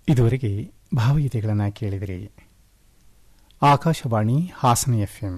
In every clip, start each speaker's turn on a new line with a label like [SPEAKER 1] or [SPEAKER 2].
[SPEAKER 1] ಇದುವರೆಗೆ ಭಾವಗೀತೆಗಳನ್ನು ಕೇಳಿದಿರಿ ಆಕಾಶವಾಣಿ ಹಾಸನ ಎಫ್ಎಂ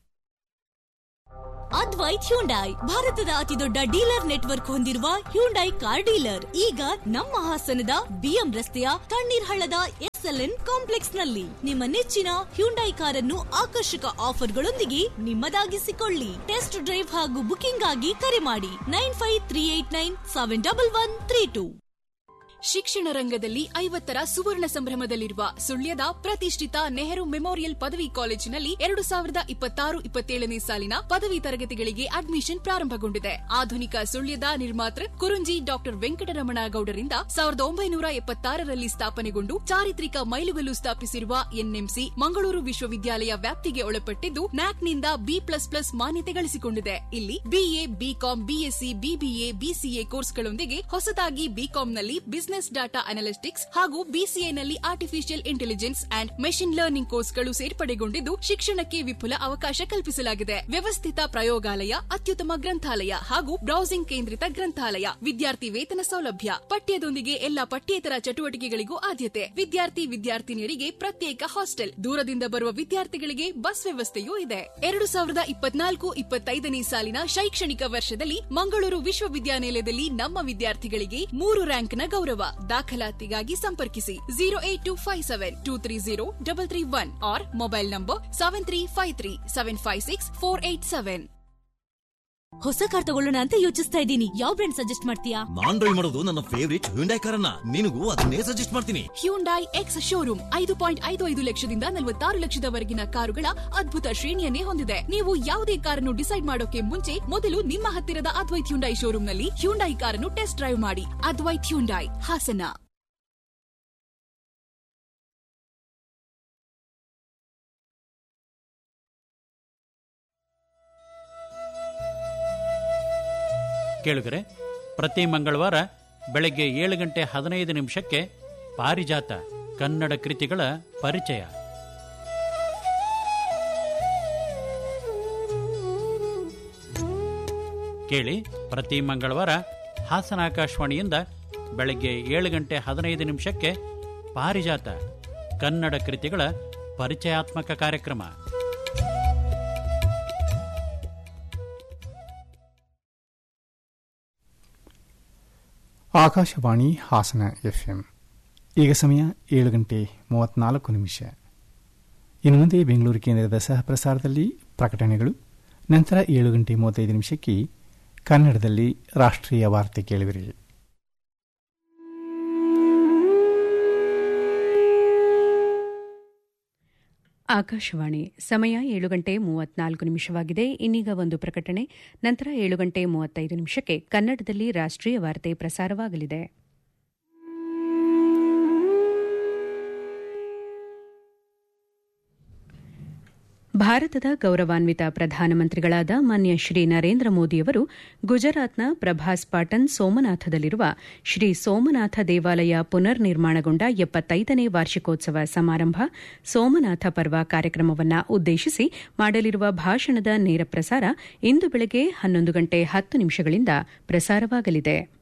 [SPEAKER 2] ಅದ್ವೈತ್ ಹ್ಯುಂಡೈ ಭಾರತದ ಅತಿದೊಡ್ಡ ಡೀಲರ್ ನೆಟ್ವರ್ಕ್ ಹೊಂದಿರುವ ಹ್ಯುಂಡೈ ಕಾರ್ ಡೀಲರ್ ಈಗ ನಮ್ಮ ಹಾಸನದ ಬಿಎಂ ರಸ್ತೆಯ ತಣ್ಣೀರ್ ಹಳ್ಳದ ಎಸ್ಎಲ್ಎನ್ ಕಾಂಪ್ಲೆಕ್ಸ್ ನಲ್ಲಿ ನಿಮ್ಮ ನೆಚ್ಚಿನ ಹ್ಯುಂಡೈ ಕಾರನ್ನು ಆಕರ್ಷಕ ಆಫರ್ಗಳೊಂದಿಗೆ ನಿಮ್ಮದಾಗಿಸಿಕೊಳ್ಳಿ ಟೆಸ್ಟ್ ಡ್ರೈವ್ ಹಾಗೂ ಬುಕಿಂಗ್ ಆಗಿ ಕರೆ ಮಾಡಿ nine five three eight nine seven double one three two
[SPEAKER 3] ಶಿಕ್ಷಣ ರಂಗದಲ್ಲಿ ಐವತ್ತರ ಸುವರ್ಣ ಸಂಭ್ರಮದಲ್ಲಿರುವ ಸುಳ್ಯದ ಪ್ರತಿಷ್ಠಿತ ನೆಹರು ಮೆಮೋರಿಯಲ್ ಪದವಿ ಕಾಲೇಜಿನಲ್ಲಿ ಎರಡು ಸಾವಿರದ ಇಪ್ಪತ್ತಾರು ಇಪ್ಪತ್ತೇಳನೇ ಸಾಲಿನ ಪದವಿ ತರಗತಿಗಳಿಗೆ ಅಡ್ಮಿಷನ್ ಪ್ರಾರಂಭಗೊಂಡಿದೆ ಆಧುನಿಕ ಸುಳ್ಯದ ನಿರ್ಮಾತೃ ಕುರುಂಜಿ ಡಾಕ್ಟರ್ ವೆಂಕಟರಮಣ ಗೌಡರಿಂದ ಸಾವಿರದ ಒಂಬೈನೂರ ಎಪ್ಪತ್ತಾರರಲ್ಲಿ ಸ್ಥಾಪನೆಗೊಂಡು ಚಾರಿತ್ರಿಕ ಮೈಲುಗಲ್ಲು ಸ್ಥಾಪಿಸಿರುವ ಎನ್ಎಂಸಿ ಮಂಗಳೂರು ವಿಶ್ವವಿದ್ಯಾಲಯ ವ್ಯಾಪ್ತಿಗೆ ಒಳಪಟ್ಟಿದ್ದು ನ್ಯಾಕ್ನಿಂದ ಬಿ ಪ್ಲಸ್ ಪ್ಲಸ್ ಮಾನ್ಯತೆ ಗಳಿಸಿಕೊಂಡಿದೆ ಇಲ್ಲಿ BA BCom BSc BBA BCA ಕೋರ್ಸ್ಗಳೊಂದಿಗೆ ಹೊಸದಾಗಿ ಬಿಕಾಂನಲ್ಲಿ ಬಿಸಿನೆಸ್ ಡಾಟಾ ಅನಾಲಿಸ್ಟಿಕ್ಸ್ ಹಾಗೂ ಬಿಸಿಎನಲ್ಲಿ artificial intelligence and machine learning ಕೋರ್ಸ್ಗಳು ಸೇರ್ಪಡೆಗೊಂಡಿದ್ದು ಶಿಕ್ಷಣಕ್ಕೆ ವಿಪುಲ ಅವಕಾಶ ಕಲ್ಪಿಸಲಾಗಿದೆ ವ್ಯವಸ್ಥಿತ ಪ್ರಯೋಗಾಲಯ ಅತ್ಯುತ್ತಮ ಗ್ರಂಥಾಲಯ ಹಾಗೂ ಬ್ರೌಸಿಂಗ್ ಕೇಂದ್ರಿತ ಗ್ರಂಥಾಲಯ ವಿದ್ಯಾರ್ಥಿ ವೇತನ ಸೌಲಭ್ಯ ಪಠ್ಯದೊಂದಿಗೆ ಎಲ್ಲ ಪಠ್ಯೇತರ ಚಟುವಟಿಕೆಗಳಿಗೂ ಆದ್ಯತೆ ವಿದ್ಯಾರ್ಥಿ ವಿದ್ಯಾರ್ಥಿನಿಯರಿಗೆ ಪ್ರತ್ಯೇಕ ಹಾಸ್ಟೆಲ್ ದೂರದಿಂದ ಬರುವ ವಿದ್ಯಾರ್ಥಿಗಳಿಗೆ ಬಸ್ ವ್ಯವಸ್ಥೆಯೂ ಇದೆ ಎರಡು ಸಾವಿರದ ಇಪ್ಪತ್ನಾಲ್ಕು ಇಪ್ಪತ್ತೈದನೇ ಸಾಲಿನ ಶೈಕ್ಷಣಿಕ ವರ್ಷದಲ್ಲಿ ಮಂಗಳೂರು ವಿಶ್ವವಿದ್ಯಾನಿಲಯದಲ್ಲಿ ನಮ್ಮ ವಿದ್ಯಾರ್ಥಿಗಳಿಗೆ ಮೂರು ರ್ಯಾಂಕ್ನ ಗೌರವ ದಾಖಲಾತಿಗಾಗಿ ಸಂಪರ್ಕಿಸಿ zero eight two five seven two three zero double three one or mobile number seven three five three seven five six four eight seven
[SPEAKER 2] ಹೊಸ ಕಾರ್ ತಗೊಳ್ಳೋಣ ಅಂತ ಯೋಚಿಸ್ತಾ ಇದ್ದೀನಿ ಯಾವ ಬ್ರ್ಯಾಂಡ್ ಸಜೆಸ್ಟ್ ಮಾಡ್ತೀಯಾ
[SPEAKER 4] ನಾನ್ ಡ್ರೈವ್ ಮಾಡೋದು ನನ್ನ ಫೇವರಿಟ್ ಹ್ಯುಂಡೈ ಕಾರನ್ನ ನಿನಗೂ ಅದನ್ನೇ ಸಜೆಸ್ಟ್ ಮಾಡ್ತೀನಿ
[SPEAKER 3] ಹ್ಯೂಂಡೈ ಎಕ್ಸ್ ಶೋರೂಮ್ ಐದು ಪಾಯಿಂಟ್ ಐದು ಐದು ಲಕ್ಷದಿಂದ ನಲವತ್ತಾರು ಲಕ್ಷದವರೆಗಿನ ಕಾರುಗಳ ಅದ್ಭುತ ಶ್ರೇಣಿಯನ್ನೇ ಹೊಂದಿದೆ ನೀವು ಯಾವುದೇ ಕಾರನ್ನು ಡಿಸೈಡ್ ಮಾಡೋಕೆ ಮುಂಚೆ ಮೊದಲು ನಿಮ್ಮ ಹತ್ತಿರದ ಅದ್ವೈತ್ ಹ್ಯುಂಡೈ ಶೋರೂಮ್ನಲ್ಲಿ ಹ್ಯುಂಡೈ ಕಾರನ್ನು ಟೆಸ್ಟ್ ಡ್ರೈವ್ ಮಾಡಿ ಅದ್ವೈತ್ ಹ್ಯುಂಡೈ ಹಾಸನ
[SPEAKER 5] ಕೇಳುಗರೆ ಪ್ರತಿ ಮಂಗಳವಾರ ಬೆಳಗ್ಗೆ ಏಳು ಗಂಟೆ ಹದಿನೈದು ನಿಮಿಷಕ್ಕೆ ಪಾರಿಜಾತ ಕನ್ನಡ ಕೃತಿಗಳ ಪರಿಚಯ ಕೇಳಿ ಪ್ರತಿ ಮಂಗಳವಾರ ಹಾಸನ ಆಕಾಶವಾಣಿಯಿಂದ ಬೆಳಗ್ಗೆ ಏಳು ಗಂಟೆ ಹದಿನೈದು ನಿಮಿಷಕ್ಕೆ ಪಾರಿಜಾತ ಕನ್ನಡ ಕೃತಿಗಳ ಪರಿಚಯಾತ್ಮಕ ಕಾರ್ಯಕ್ರಮ
[SPEAKER 1] ಆಕಾಶವಾಣಿ ಹಾಸನ ಎಫ್ಎಂ ಈಗ ಸಮಯ ಏಳು ಗಂಟೆ ಮೂವತ್ನಾಲ್ಕು ನಿಮಿಷ ಇನ್ನು ಮುಂದೆ ಬೆಂಗಳೂರು ಕೇಂದ್ರದ ಸಹ ಪ್ರಸಾರದಲ್ಲಿ ಪ್ರಕಟಣೆಗಳು ನಂತರ ಏಳು ಗಂಟೆ ಮೂವತ್ತೈದು ನಿಮಿಷಕ್ಕೆ ಕನ್ನಡದಲ್ಲಿ ರಾಷ್ಟ್ರೀಯ ವಾರ್ತೆ ಕೇಳುವಿರಿ
[SPEAKER 6] ಆಕಾಶವಾಣಿ ಸಮಯ ಏಳು ಗಂಟೆ ಮೂವತ್ನಾಲ್ಕು ನಿಮಿಷವಾಗಿದೆ ಇನ್ನೀಗ ಒಂದು ಪ್ರಕಟಣೆ ನಂತರ ಏಳು ಗಂಟೆ ಮೂವತ್ತೈದು ನಿಮಿಷಕ್ಕೆ ಕನ್ನಡದಲ್ಲಿ ರಾಷ್ಟ್ರೀಯ ವಾರ್ತೆ ಪ್ರಸಾರವಾಗಲಿದೆ ಭಾರತದ ಗೌರವಾನ್ವಿತ ಪ್ರಧಾನಮಂತ್ರಿಗಳಾದ ಮಾನ್ಯ ಶ್ರೀ ನರೇಂದ್ರ ಮೋದಿಯವರು ಗುಜರಾತ್ನ ಪ್ರಭಾಸ್ ಪಾಟನ್ ಸೋಮನಾಥದಲ್ಲಿರುವ ಶ್ರೀ ಸೋಮನಾಥ ದೇವಾಲಯ ಪುನರ್ ನಿರ್ಮಾಣಗೊಂಡ ಎಪ್ಪತ್ತೈದನೇ ವಾರ್ಷಿಕೋತ್ಸವ ಸಮಾರಂಭ ಸೋಮನಾಥ ಪರ್ವ ಕಾರ್ಯಕ್ರಮವನ್ನು ಉದ್ದೇಶಿಸಿ ಮಾಡಲಿರುವ ಭಾಷಣದ ನೇರ ಪ್ರಸಾರ ಇಂದು ಬೆಳಗ್ಗೆ ಹನ್ನೊಂದು ಗಂಟೆ ಹತ್ತು ನಿಮಿಷಗಳಿಂದ ಪ್ರಸಾರವಾಗಲಿದೆ